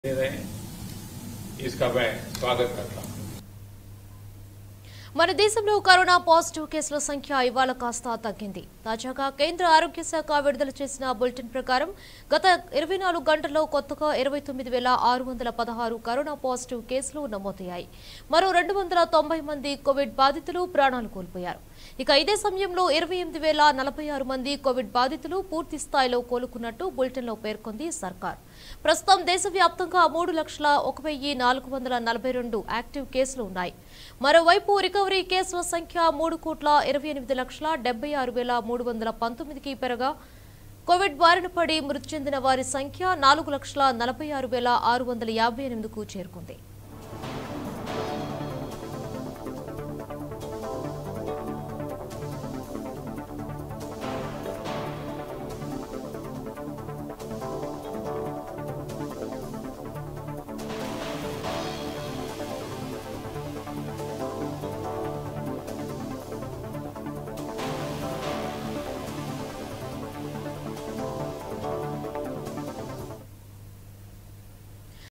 दे रहे हैं इसका मैं स्वागत करता हूं మన దేశంలో కరోనా పాజిటివ్ కేసుల సంఖ్య ఇవాళ కాస్త తగ్గింది తాజాగా కేంద్ర ఆరోగ్య శాఖ విడుదల చేసిన బులెటిన్ ప్రకారం గత ఇరవై నాలుగు గంటల్లో కొత్తగా ఇరవై తొమ్మిది వేల ఆరు వందల పదహారు కరోనా పాజిటివ్ కేసులు నమోదయ్యాయి మరో రెండు వందల తొంభై మంది కోవిడ్ బాధితులు ప్రాణాలు కోల్పోయారు ఇక ఇదే సమయంలో ఇరవై ఎనిమిది వేల నలభై ఆరు మంది కోవిడ్ బాధితులు పూర్తి స్థాయిలో కోలుకున్నట్టు బులెటిన్లో పేర్కొంది సర్కార్ ప్రస్తుతం దేశవ్యాప్తంగా మూడు లక్షల ఒక వెయ్యి నాలుగు వందల నలభై రెండు యాక్టివ్ కేసులు ఉన్నాయి మరోవైపు రికవరీ కేసుల సంఖ్య మూడు కోట్ల ఇరవై ఎనిమిది లక్షల డెబ్బై ఆరు వేల మూడు వందల పంతొమ్మిదికి పెరగా కోవిడ్ బారిన పడి మృతి చెందిన వారి సంఖ్య నాలుగు లక్షల నలభై ఆరు వేల ఆరు వందల యాభై ఎనిమిదికు చేరుకుంది